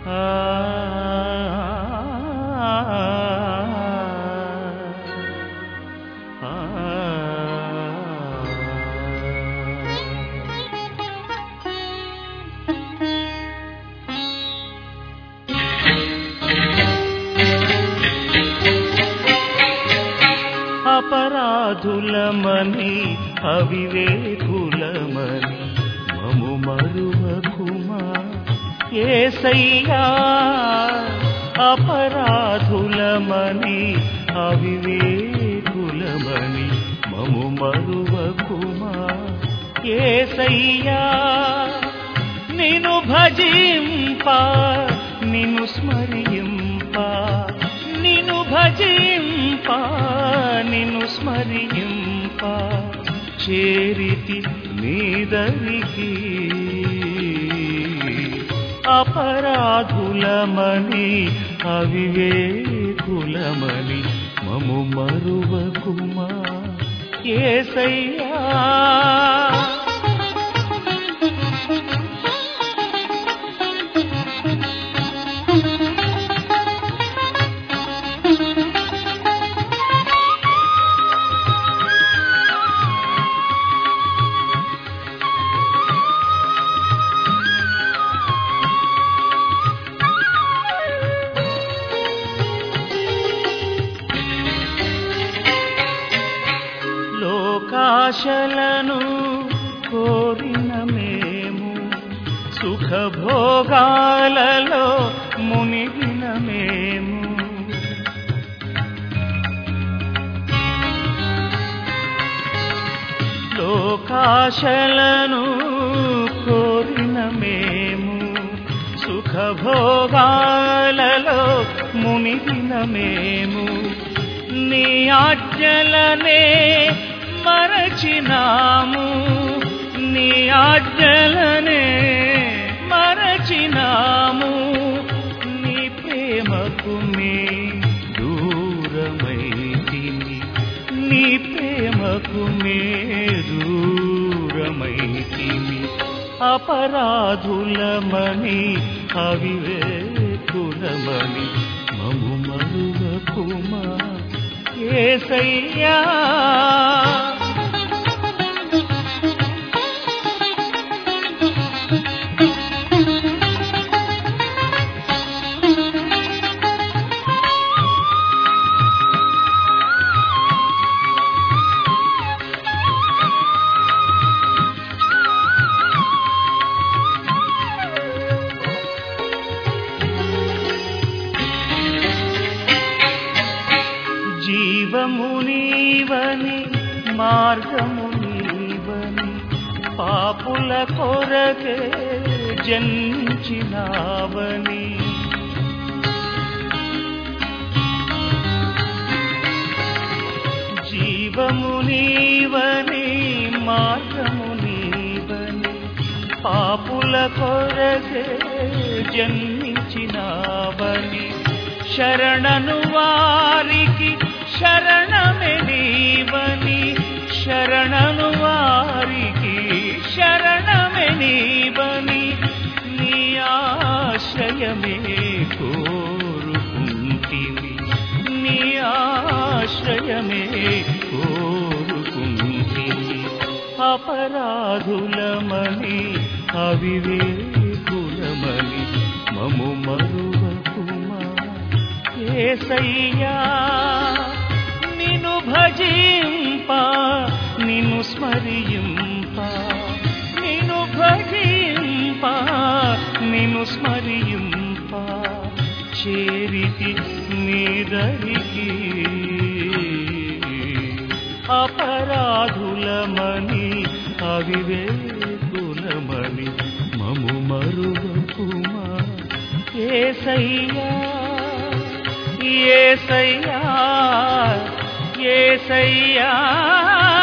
అపరాధులమని అవివేకులమని మము మరువకుమా ఏసయ్యా అపరాధులమని అవివేకులమని మము మరువకుమా ఏసయ్యా నిను భజింప నిను స్మరింప నిను భజింప నిను స్మరింప చేరితి నీదరికి అపరాధులమని అవివేకులమని మము మరువకుమా ఏసయ్యా లోకాశలను కోరిన మేము సుఖభోగాలలో మునిగిన మేము లోకాశలను కోరిన మేము సుఖభోగాలలో మునిగిన మేము నీ ఆజ్ఞలనే మరచినాము నీ ఆజ్ఞలనే మరచినాము నీ ప్రేమకు మే దూరమైతిని నీ ప్రేమకు మే దూరమైతిని అపరాధులమని అవివేకులమని మము మరువకుమా ఏసయ్యా జీవము నీవని మార్గము నీవని పాపుల కొరకే జన్మించినావని జీవము నీవని మార్గము నీవని పాపుల కొరకే జన్మించినావని శరణను వారికి శరణమే నీవని శరణను వారికి శరణమే నీవని నీ ఆశ్రయమే కోరుకుంటివి నీ ఆశ్రయమే కోరుకుంటివి అపరాధులమని అవివేకులమని మము మరువకుమా ఏసయ్యా నిను భజింప నిను స్మరింప నిను భజింప నిను స్మరింప చేరితి నీదరికి అపరాధులమని అవివేకులమని మము మరువకుమా ఏసయ్యా ఏసయ్యా ఏసయ్యా